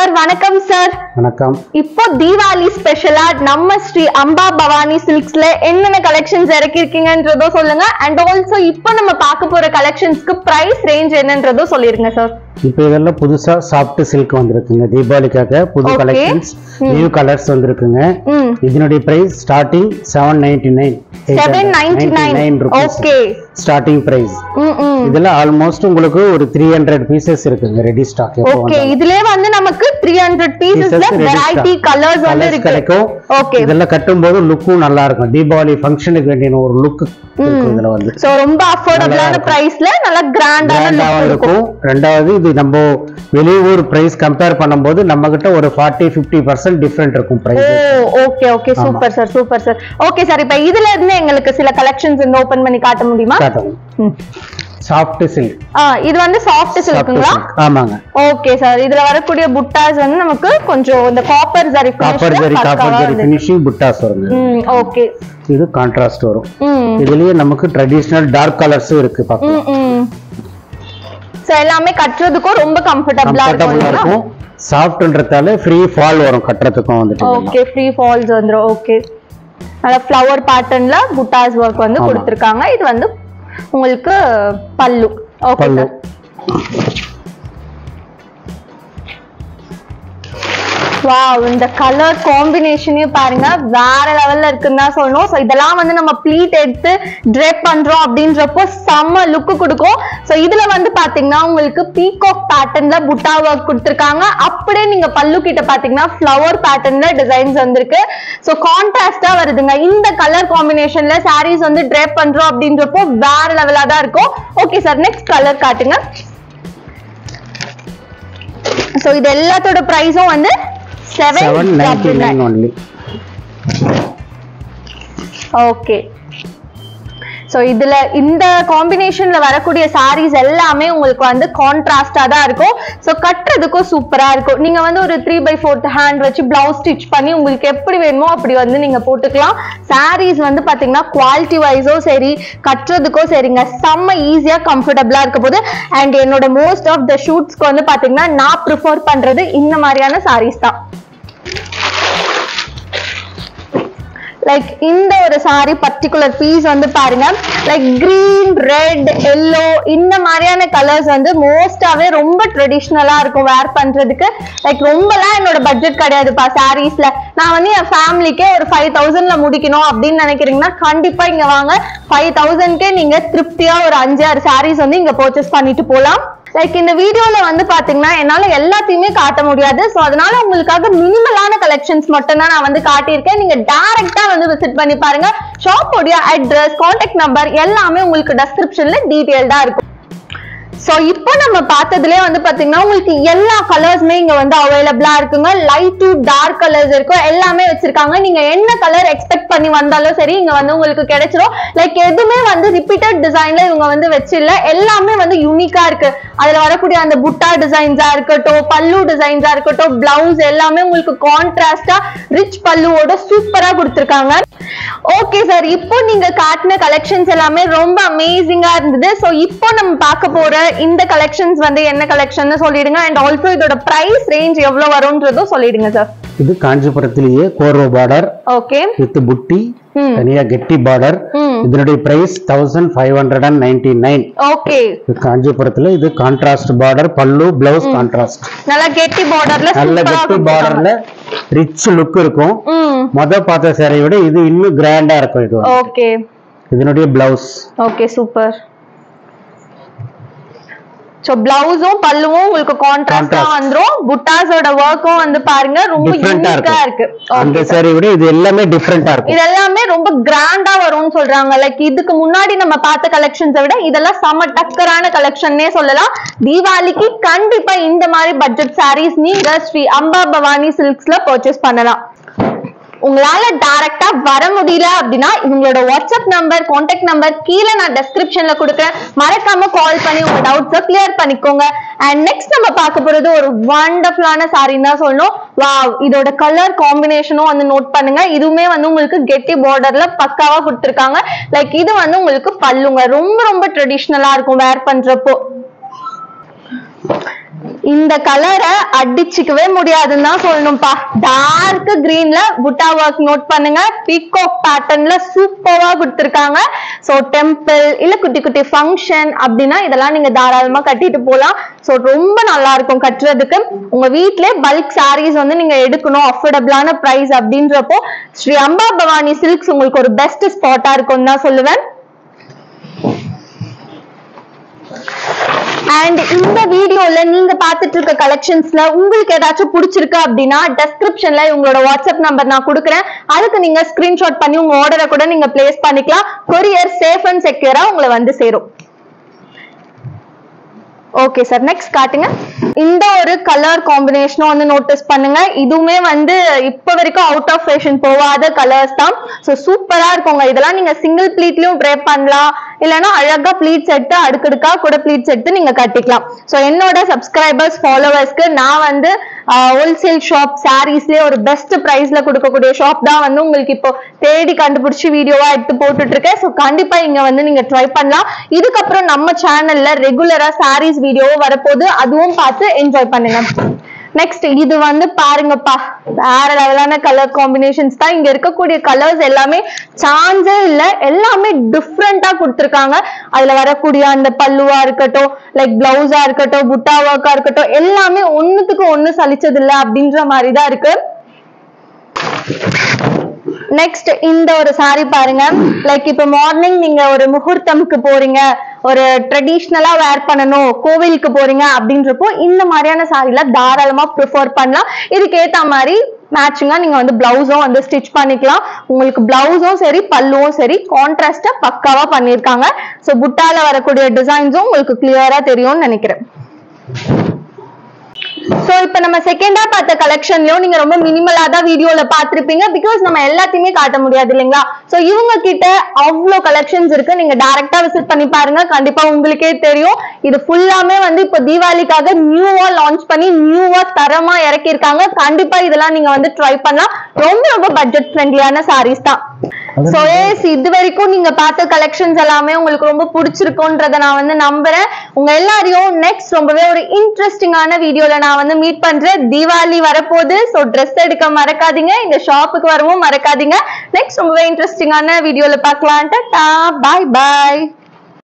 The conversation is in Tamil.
சார் வணக்கம் சார் வணக்கம் இப்போ தீபாவளி ஸ்பெஷலா நம்ம ஸ்ரீ அம்பா பவானி சில்க்ஸ்ல என்னென்ன கலெக்ஷன்ஸ் இறக்கிருக்கீங்கன்றதோ சொல்லுங்க அண்ட் ஆல்சோ இப்போ நம்ம பார்க்க போற கலெக்ஷன்ஸ்க்கு பிரைஸ் ரேஞ்ச் என்னன்றதோ சொல்லிருங்க சார் இப்போ இதெல்லாம் புதுசா சாஃப்ட் சில்க் வந்திருக்குங்க தீபாவளிக்காக புது Okay. கலெக்ஷன்ஸ் நியூ கலர்ஸ் வந்திருக்குங்க ம் இதனுடைய price starting seven ninety nine seven ninety nine okay starting price ம் ம் இதுல ஆல்மோஸ்ட் உங்களுக்கு ஒரு த்ரீ ஹண்ட்ரட் பீசஸ் இருக்குங்க ரெடி ஸ்டாக் ஓகே இதுலயே வந்து நமக்கு த்ரீ ஹண்ட்ரட் பீசஸ்ல வெரைட்டி கலர்ஸ் வந்து இருக்கு கிடைக்கும் ஓகே இதெல்லாம் கட்டும்போது லுக்கும் நல்லா இருக்கும் தீபாவளி ஃபங்க்ஷனுக்கு வேண்டிய ஒரு லுக் இருக்கும் இதுல வந்து சோ ரொம்ப அஃபோர்டபுளான பிரைஸ்ல நல்லா கிராண்டான கிராண்டாவும் இருக்கும் ரெண்டாவது இது நம்ம வெளியூர் பிரைஸ் கம்பேர் பண்ணும்போது நம்ம கிட்ட ஒரு ஃபார்ட்டி ஃபிஃப்டி பர்சன்ட் டிஃப்ரெண்ட் இருக்கும் ஓ price okay okay super sir super sir okay sir இப்போ இதுல இருந்து எங்களுக்கு சில கலெக்ஷன்ஸ் இந்த ஓபன் பண்ணி காட்ட முடியுமா காட்டுவோம் ம். சாஃப்ட் சில்க் ஆ இது வந்து சாஃப்ட் சாஃப்ட் சில்க்குங்களா சில்க் ஆமாங்க ஓகே சார் இதுல வரக்கூடிய புட்டாஸ் வந்து நமக்கு கொஞ்சம் இந்த copper zari copper zari copper zari finishing புட்டாஸ் வருங்க ம் ஓகே இது கான்ட்ராஸ்ட் வரும் ம் இதுலயே நமக்கு ட்ரெடிஷனல் டார்க் கலர்ஸும் இருக்கு பார்க்கலாம் ம் ம் சோ எல்லாமே கட்டுறதுக்கும் ரொம்ப கம்ஃபர்டபுளா கம்ஃபர்டபுளா இருக்கும் இருக்கும் சாஃப்ட்ன்றதால ஃப்ரீ ஃபால் வரும் கட்டுறதுக்கும் வந்துட்டு ஓகே ஃப்ரீ ஃபால்ஸ் வந்துரும் ஓகே நல்ல ஃப்ளவர் பேட்டர்ன்ல புட்டாஸ் ஒர்க் வந்து ஆமா. கொடுத்துருக்காங்க இது வந்து உங்களுக்கு pallu okay pallu sir wow இந்த கலர் காம்பினேஷனையும் பாருங்க வேற லெவல்ல இருக்குன்னு தான் சொல்லணும் ஸோ இதெல்லாம் வந்து நம்ம ப்ளீட் எடுத்து ட்ரெப் பண்றோம் அப்படின்றப்போ செம்ம லுக்கு கொடுக்கும் ஸோ இதுல வந்து பாத்தீங்கன்னா உங்களுக்கு பீகாக் பேட்டர்ன்ல புட்டா ஒர்க் கொடுத்துருக்காங்க அப்படியே நீங்க பல்லு கிட்ட பாத்தீங்கன்னா ஃப்ளவர் பேட்டர்ன்ல டிசைன்ஸ் வந்திருக்கு ஸோ கான்ட்ராஸ்டா வருதுங்க இந்த கலர் காம்பினேஷன்ல sarees வந்து ட்ரெப் பண்றோம் அப்படின்றப்போ வேற லெவலா தான் இருக்கும் ஓகே சார் நெக்ஸ்ட் கலர் காட்டுங்க ஸோ இது எல்லாத்தோட ப்ரைஸும் வந்து seven seven ninety nine only okay so இதுல இந்த காம்பினேஷன்ல வரக்கூடிய sarees எல்லாமே உங்களுக்கு வந்து கான்ட்ராஸ்டா தான் இருக்கும் ஸோ கட்டுறதுக்கும் சூப்பரா இருக்கும் நீங்க வந்து ஒரு த்ரீ பை ஃபோர்த் ஹேண்ட் வச்சு பிளவுஸ் ஸ்டிச் பண்ணி உங்களுக்கு எப்படி வேணுமோ அப்படி வந்து நீங்க போட்டுக்கலாம் sarees வந்து பாத்தீங்கன்னா குவாலிட்டி வைஸோ சரி கட்டுறதுக்கோ சரிங்க செம்ம ஈஸியா கம்ஃபர்டபுளா இருக்க போது அண்ட் என்னோட மோஸ்ட் ஆஃப் த ஷூட்ஸ்க்கு வந்து பாத்தீங்கன்னா நான் ப்ரிஃபர் பண்றது இந்த மாதிரியான sarees தான் லைக் இந்த ஒரு சாரி பர்டிகுலர் பீஸ் வந்து பாருங்க லைக் green ரெட் எல்லோ இந்த மாதிரியான கலர்ஸ் வந்து மோஸ்டாவே ரொம்ப ட்ரெடிஷ்னலா இருக்கும் வேர் பண்றதுக்கு லைக் ரொம்பலாம் என்னோட பட்ஜெட் கிடையாதுப்பா சாரீஸ்ல நான் வந்து என் ஃபேமிலிக்கே ஒரு ஃபைவ் தௌசண்ட்ல முடிக்கணும் அப்படின்னு நினைக்கிறீங்கன்னா கண்டிப்பா இங்க வாங்க ஃபைவ் தௌசண்ட்கே நீங்க திருப்தியா ஒரு அஞ்சு ஆறு சாரீஸ் வந்து இங்க பர்ச்சேஸ் பண்ணிட்டு போலாம் லைக் இந்த வீடியோல வந்து பாத்தீங்கன்னா என்னால எல்லாத்தையுமே காட்ட முடியாது சோ அதனால உங்களுக்காக மினிமலான கலெக்ஷன்ஸ் மட்டும் தான் நான் வந்து காட்டியிருக்கேன் நீங்க டைரக்டா வந்து விசிட் பண்ணி பாருங்க ஷாப்போடைய அட்ரஸ் கான்டாக்ட் நம்பர் எல்லாமே உங்களுக்கு டெஸ்கிரிப்ஷன்ல டீடைல்டா இருக்கும் சோ இப்போ நம்ம பார்த்ததுலயே வந்து பாத்தீங்கன்னா உங்களுக்கு எல்லா கலர்ஸுமே இங்க வந்து அவைலபிளா இருக்குங்க லைட் டு டார்க் கலர்ஸ் இருக்கும் எல்லாமே வச்சிருக்காங்க நீங்க என்ன கலர் எக்ஸ்பெக்ட் பண்ணி வந்தாலும் சரி இங்க வந்து உங்களுக்கு கிடைச்சிரும் லைக் எதுவுமே வந்து ரிப்பீட்டட் டிசைன்ல இவங்க வந்து வச்சில்ல எல்லாமே வந்து யூனிக்கா இருக்கு அதுல வரக்கூடிய அந்த புட்டா டிசைன்ஸா இருக்கட்டும் பல்லு டிசைன்ஸா இருக்கட்டும் பிளவுஸ் எல்லாமே உங்களுக்கு கான்ட்ராஸ்டா ரிச் பல்லுவோட சூப்பரா கொடுத்துருக்காங்க ஓகே சார் இப்போ நீங்க காட்டின கலெக்ஷன்ஸ் எல்லாமே ரொம்ப அமேசிங்கா இருந்தது ஸோ இப்போ நம்ம பார்க்க போற இந்த கலெக்ஷன்ஸ் வந்து என்ன கலெக்ஷன் சொல்லிடுங்க அண்ட் ஆல்சோ இதோட பிரைஸ் ரேஞ்ச் எவ்வளவு வரும்ன்றதும் சொல்லிடுங்க சார் இது காஞ்சிபுரத்திலேயே கோர்வோ பார்டர் ஓகே வித் புட்டி ம் தனியா கெட்டி பார்டர் ம் இதனுடைய price thousand five hundred and ninety nine okay காஞ்சிபுரத்துல இது contrast border pallu blouse contrast நல்லா கெட்டி பார்டர்ல நல்ல சூப்பரா கெட்டி பார்டர்ல ரிச் லுக் இருக்கும் ம் மொத பார்த்த சேரையை விட இது இன்னும் கிராண்டா இருக்கும் இது ஓகே இதனுடைய பிளவுஸ் ஓகே சூப்பர் சோ பிளவுஸும் பல்லுவும் உங்களுக்கு கான்ட்ராஸ்டா Contrast. வந்துரும் புட்டாஸோட ஒர்க்கும் வந்து பாருங்க ரொம்ப டிஃப்ரெண்டா யூனிக்கா இருக்கு இருக்கும் அந்த Okay, sir. சேரை விட இது எல்லாமே டிஃப்ரெண்டா இருக்கும் இது எல்லாமே ரொம்ப கிராண்டா வரும்னு சொல்றாங்க லைக் இதுக்கு முன்னாடி நம்ம பார்த்த கலெக்ஷன்ஸை விட இதெல்லாம் செம டக்கரான கலெக்ஷன்னே சொல்லலாம் தீபாவளிக்கு கண்டிப்பா இந்த மாதிரி பட்ஜெட் சாரீஸ் நீங்க ஸ்ரீ அம்பா பவானி சில்க்ஸ்ல பர்ச்சேஸ் பண்ணலாம் உங்களால டைரக்டா வர முடியல அப்படின்னா இவங்களோட வாட்ஸ்அப் நம்பர் கான்டாக்ட் நம்பர் கீழே நான் டெஸ்கிரிப்ஷன்ல கொடுக்குறேன் மறக்காம கால் பண்ணி உங்க டவுட்ஸை கிளியர் பண்ணிக்கோங்க அண்ட் நெக்ஸ்ட் நம்ம பார்க்க போறது ஒரு வண்டர்ஃபுல்லான சாரின்னு தான் சொல்லணும் வாவ் இதோட கலர் காம்பினேஷனும் வந்து நோட் பண்ணுங்க இதுவுமே வந்து உங்களுக்கு கெட்டி பார்டர்ல பக்காவா கொடுத்துருக்காங்க லைக் இது வந்து உங்களுக்கு பல்லுங்க ரொம்ப ரொம்ப ட்ரெடிஷ்னலா இருக்கும் வேர் பண்றப்போ இந்த கலரை அடிச்சுக்கவே முடியாதுன்னு தான் சொல்லணும்ப்பா டார்க் கிரீன்ல புட்டா ஒர்க் நோட் பண்ணுங்க பீகாக் பேட்டர்ன்ல சூப்பரா கொடுத்துருக்காங்க ஸோ டெம்பிள் இல்ல குட்டி குட்டி ஃபங்க்ஷன் அப்படின்னா இதெல்லாம் நீங்க தாராளமா கட்டிட்டு போகலாம் ஸோ ரொம்ப நல்லா இருக்கும் கட்டுறதுக்கு உங்க வீட்லயே பல்க் சாரீஸ் வந்து நீங்க எடுக்கணும் அஃபோர்டபுளான பிரைஸ் அப்படின்றப்போ ஸ்ரீ அம்பா பவானி சில்க்ஸ் உங்களுக்கு ஒரு பெஸ்ட் ஸ்பாட்டா இருக்கும்னு தான் சொல்லுவேன் அண்ட் இந்த வீடியோல நீங்க பார்த்துட்டு இருக்க கலெக்ஷன்ஸ்ல உங்களுக்கு ஏதாச்சும் பிடிச்சிருக்கு அப்படின்னா டெஸ்கிரிப்ஷன்ல உங்களோட வாட்ஸ்அப் நம்பர் நான் கொடுக்குறேன் அதுக்கு நீங்க ஸ்கிரீன்ஷாட் பண்ணி உங்க ஆர்டரை கூட நீங்க பிளேஸ் பண்ணிக்கலாம் கொரியர் சேஃப் அண்ட் செக்யூரா உங்களை வந்து சேரும் ஓகே சார் நெக்ஸ்ட் காட்டுங்க இந்த ஒரு கலர் காம்பினேஷனும் வந்து நோட்டீஸ் பண்ணுங்க இதுவுமே வந்து இப்போ வரைக்கும் அவுட் ஆஃப் ஃபேஷன் போகாத கலர்ஸ் தான் ஸோ சூப்பரா இருக்குங்க இதெல்லாம் நீங்க சிங்கிள் ப்ளீட்லயும் ட்ரே பண்ணலாம் இல்லைன்னா அழகா ப்ளீட்ஸ் எடுத்து அடுக்கடுக்கா கூட ப்ளீட்ஸ் எடுத்து நீங்க கட்டிக்கலாம் ஸோ என்னோட சப்ஸ்கிரைபர்ஸ் ஃபாலோவர்ஸ்க்கு நான் வந்து ஹோல்சேல் ஷாப் சாரீஸ்லயே ஒரு பெஸ்ட் பிரைஸ்ல கொடுக்கக்கூடிய ஷாப் தான் வந்து உங்களுக்கு இப்போ தேடி கண்டுபிடிச்சு வீடியோவா எடுத்து போட்டுட்டு இருக்கேன் ஸோ கண்டிப்பா இங்க வந்து நீங்க ட்ரை பண்ணலாம் இதுக்கப்புறம் நம்ம சேனல்ல ரெகுலரா சாரீஸ் வீடியோவும் வரப்போகுது அதுவும் பார்த்து என்ஜாய் பண்ணுங்க நெக்ஸ்ட் இது வந்து பாருங்கப்பா வேற லெவலான கலர் காம்பினேஷன்ஸ் தான் இங்க இருக்கக்கூடிய கலர்ஸ் எல்லாமே சான்ஸே இல்ல எல்லாமே டிஃப்ரெண்டா கொடுத்துருக்காங்க அதுல வரக்கூடிய அந்த பல்லுவா இருக்கட்டும் லைக் பிளவுஸா இருக்கட்டும் புட்டா ஒர்க்கா இருக்கட்டும் எல்லாமே ஒண்ணுத்துக்கு ஒண்ணு சலிச்சது இல்ல அப்படின்ற மாதிரி தான் இருக்கு நெக்ஸ்ட் இந்த ஒரு saree பாருங்க லைக் இப்ப மார்னிங் நீங்க ஒரு முகூர்த்தம்க்கு போறீங்க ஒரு ட்ரெடிஷ்னலா வேர் பண்ணணும் கோவிலுக்கு போறீங்க அப்படின்றப்போ இந்த மாதிரியான சாரில தாராளமா ப்ரிஃபர் பண்ணலாம் இதுக்கு ஏத்த மாதிரி மேட்சிங்கா நீங்க வந்து பிளவுஸும் வந்து ஸ்டிச் பண்ணிக்கலாம் உங்களுக்கு பிளவுஸும் சரி பல்லுவும் சரி கான்ட்ராஸ்டா பக்காவா பண்ணியிருக்காங்க ஸோ புட்டால வரக்கூடிய டிசைன்ஸும் உங்களுக்கு கிளியரா தெரியும்னு நினைக்கிறேன் சோ இப்ப நம்ம செகண்டா பார்த்த கலெக்ஷன்லயும் நீங்க ரொம்ப மினிமலா தான் வீடியோல பாத்திருப்பீங்க பிகாஸ் நம்ம எல்லாத்தையுமே காட்ட முடியாது இல்லைங்களா சோ இவங்க கிட்ட அவ்வளவு கலெக்ஷன்ஸ் இருக்கு நீங்க டைரக்டா விசிட் பண்ணி பாருங்க கண்டிப்பா உங்களுக்கே தெரியும் இது ஃபுல்லாமே வந்து இப்போ தீபாவளிக்காக நியூவா லான்ச் பண்ணி நியூவா தரமா இறக்கியிருக்காங்க கண்டிப்பா இதெல்லாம் நீங்க வந்து ட்ரை பண்ணலாம் ரொம்ப ரொம்ப பட்ஜெட் ஃப்ரெண்ட்லியான சாரீஸ் தான் சோ எஸ் இது வரைக்கும் நீங்க பார்த்த கலெக்ஷன்ஸ் எல்லாமே உங்களுக்கு ரொம்ப பிடிச்சிருக்கும்ன்றத நான் வந்து நம்புறேன் உங்க எல்லாரையும் நெக்ஸ்ட் ரொம்பவே ஒரு இன்ட்ரெஸ்டிங்கான வீடியோல நான் வந்து மீட் பண்றேன் தீபாவளி வரப்போகுது சோ ட்ரெஸ் எடுக்க மறக்காதீங்க இந்த ஷாப்புக்கு வரவும் மறக்காதீங்க நெக்ஸ்ட் ரொம்பவே இன்ட்ரெஸ்டிங்கான வீடியோல பார்க்கலாம் டாடா பாய் பாய்